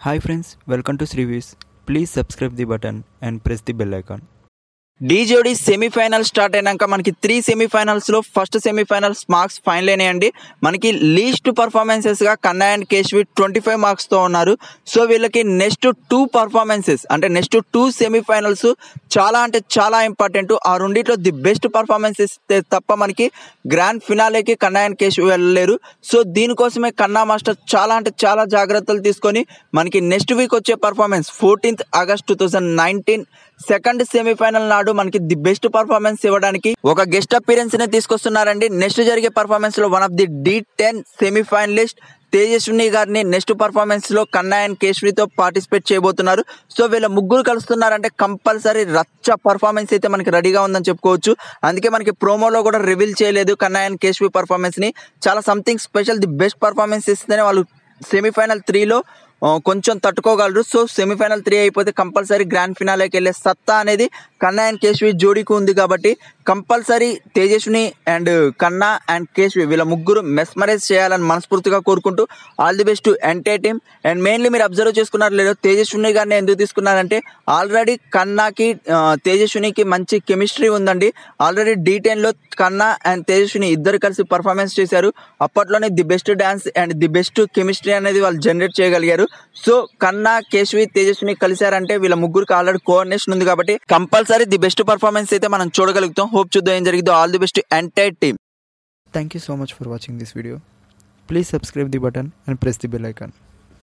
Hi friends, welcome to Srivis. Please subscribe the button and press the bell icon. Dhee Jodi semifinal start అయినాక మనకి three సెమీఫైనల్స్లో first semifinals marks final అయినాయండి మనకి least పర్ఫార్మెన్సెస్గా Kanna and Keshvi twenty five మార్క్స్తో ఉన్నారు so వీళ్ళకి నెక్స్ట్ టూ పర్ఫార్మెన్సెస్ అంటే నెక్స్ట్ టూ సెమీఫైనల్స్ చాలా అంటే చాలా ఇంపార్టెంట్ ఆ రెండిట్లో ది బెస్ట్ పర్ఫార్మెన్సెస్ తప్ప మనకి గ్రాండ్ ఫినాలేకి కన్నా అండ్ కేశ్వి వెళ్ళలేరు సో దీనికోసమే కన్నా మాస్టర్ చాలా అంటే చాలా జాగ్రత్తలు తీసుకొని మనకి నెక్స్ట్ వీక్ వచ్చే performance fourteenth August two thousand nineteen second semifinal నాడు మనకి ది బెస్ట్ పర్ఫార్మెన్స్ ఇవ్వడానికి ఒక గెస్ట్ అపీరెన్స్ ని తీసుకొస్తున్నారండి నెక్స్ట్ జరిగే పర్ఫార్మెన్స్ లో one of the D ten semifinalist Tejaswini గారిని నెక్స్ట్ పర్ఫార్మెన్స్ లో కన్నా అండ్ కేశ్వరితో పార్టిసిపేట్ చేయబోతున్నారు సో వీళ్ళ ముగ్గురు కలుస్తున్నారంటే కంపల్సరీ రచ్చ పర్ఫార్మెన్స్ అయితే మనకి రెడీగా ఉందని చెప్పుకోవచ్చు అందుకే మనకి ప్రోమోలో కూడా రివీల్ చేయలేదు కన్నా అండ్ కేశ్వి పర్ఫార్మెన్స్ ని చాలా something special the best performance ఇస్తేనే వాళ్ళు సెమీఫైనల్ త్రీలో ఆ, కొంచెం తట్టుకోగలరు సో సెమీఫైనల్ త్రీ అయిపోతే కంపల్సరీ గ్రాండ్ ఫినాలేకి వెళ్ళే సత్తా అనేది కన్నా అండ్ కేశ్వి జోడీకి ఉంది కాబట్టి compulsory Tejaswini and Kanna and Keshvi వీళ్ళ ముగ్గురు మెస్మరైజ్ చేయాలని మనస్ఫూర్తిగా కోరుకుంటూ ఆల్ ది బెస్ట్ ఎంటే టీమ్ అండ్ మెయిన్లీ మీరు అబ్జర్వ్ చేసుకున్నారు లేదో తేజస్విని గారిని ఎందుకు తీసుకున్నారంటే ఆల్రెడీ కన్నాకి ఆ, తేజస్వినికి మంచి కెమిస్ట్రీ ఉందండి ఆల్రెడీ డీ టెన్లో కన్నా అండ్ తేజస్విని ఇద్దరు కలిసి పర్ఫార్మెన్స్ చేశారు అప్పట్లోనే the best dance and the best chemistry అనేది వాళ్ళు జనరేట్ చేయగలిగారు సో కన్నా కేశవి తేజస్విని కలిశారంటే వీళ్ళ ముగ్గురికి ఆల్రెడీ కోఆర్డినేషన్ ఉంది కాబట్టి కంపల్సరీ ది బెస్ట్ పర్ఫార్మెన్స్ అయితే మనం చూడగలుగుతాం హోప్ చూద్దాం ఏం జరిగిందో all the best entire team Thank you so much for watching this video. Please subscribe the button and press the bell icon.